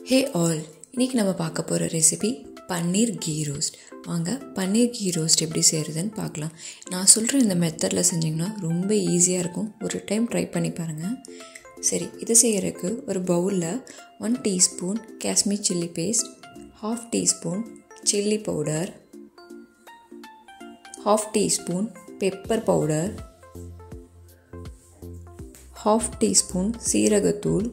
Hey all இன்றைக்கி நம்ம பார்க்க போகிற ரெசிபி பன்னீர் கீ ரோஸ்ட் வாங்க பன்னீர் கீ ரோஸ்ட் எப்படி செய்கிறதுன்னு பார்க்கலாம் நான் சொல்கிற இந்த மெத்தடில் செஞ்சிங்கன்னா ரொம்ப ஈஸியாக இருக்கும் ஒரு டைம் ட்ரை பண்ணி பாருங்கள் சரி இது செய்கிறதுக்கு ஒரு பவுலில் one teaspoon Kashmir chilli paste half teaspoon chilli powder half teaspoon pepper powder half teaspoon சீரகத்தூள்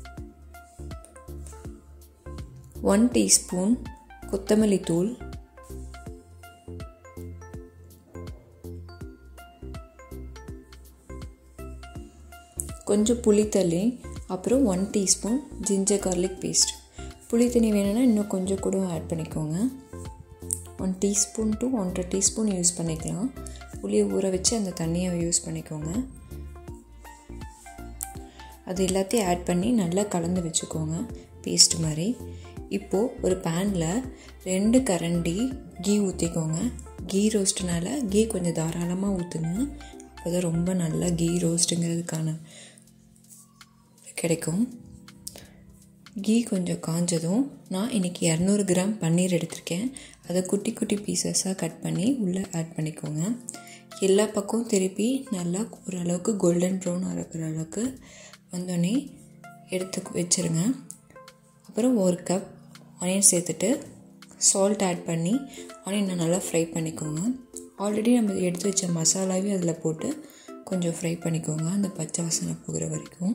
ஒன் டீஸ்பூன் கொத்தமல்லி தூள் கொஞ்சம் புளித்தள்ளி அப்புறம் one teaspoon ginger garlic paste புளி தண்ணி வேணும்னா இன்னும் கொஞ்சம் கூட ஆட் பண்ணிக்கோங்க ஒன் டீஸ்பூன் டு ஒன்றரை டீஸ்பூன் யூஸ் பண்ணிக்கலாம் புளியை ஊற வச்சு அந்த தண்ணியை யூஸ் பண்ணிக்கோங்க அது எல்லாத்தையும் ஆட் பண்ணி நல்லா கலந்து வச்சுக்கோங்க பேஸ்ட் மாதிரி இப்போது ஒரு பேனில் ரெண்டு கரண்டி கீ ஊற்றிக்கோங்க கீ ரோஸ்ட்னால கீ கொஞ்சம் தாராளமாக ஊற்றுங்க அப்போ தான் ரொம்ப நல்லா கீ ரோஸ்ட்டுங்கிறதுக்கான கிடைக்கும் கீ கொஞ்சம் காஞ்சதும் நான் இன்றைக்கி இரநூறு கிராம் பன்னீர் எடுத்திருக்கேன் அதை குட்டி குட்டி பீசஸாக கட் பண்ணி உள்ளே ஆட் பண்ணிக்கோங்க எல்லா பக்கம் திருப்பி நல்லா ஓரளவுக்கு கோல்டன் ப்ரௌன் ஆகிற அளவுக்கு வந்தோடனே எடுத்து வச்சுருங்க அப்புறம் ஒரு கப் ஆனியன் சேர்த்துட்டு சால்ட் ஆட் பண்ணி ஆனியனை நல்லா ஃப்ரை பண்ணிக்கோங்க ஆல்ரெடி நம்ம எடுத்து வச்ச மசாலாவே அதில் போட்டு கொஞ்சம் ஃப்ரை பண்ணிக்கோங்க அந்த பச்சை வாசனை போகிற வரைக்கும்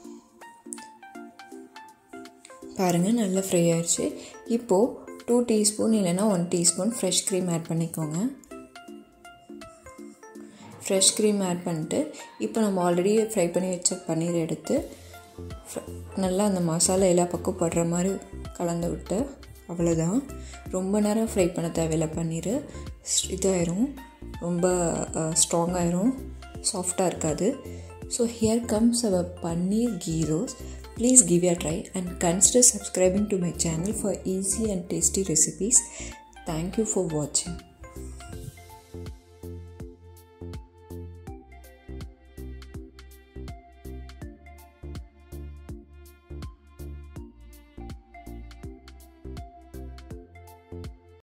பாருங்கள் நல்லா ஃப்ரை ஆயிடுச்சு இப்போது டூ டீஸ்பூன் இல்லைன்னா one teaspoon fresh cream add பண்ணிக்கோங்க ஃப்ரெஷ் க்ரீம் ஆட் பண்ணிட்டு இப்போ நம்ம ஆல்ரெடி ஃப்ரை பண்ணி வச்ச பன்னீர் எடுத்து நல்லா அந்த மசாலா எல்லா பக்கம் படுற மாதிரி கலந்து விட்டு அவ்வளோதான் ரொம்ப நேரம் ஃப்ரை பண்ண தேவையில்லை பன்னீர் இதாயிரும் ரொம்ப ஸ்ட்ராங்காயிரும் சாஃப்டாக இருக்காது so here comes our paneer கீ ரோஸ் Please give a try and consider subscribing to my channel for easy and tasty recipes. Thank you for watching.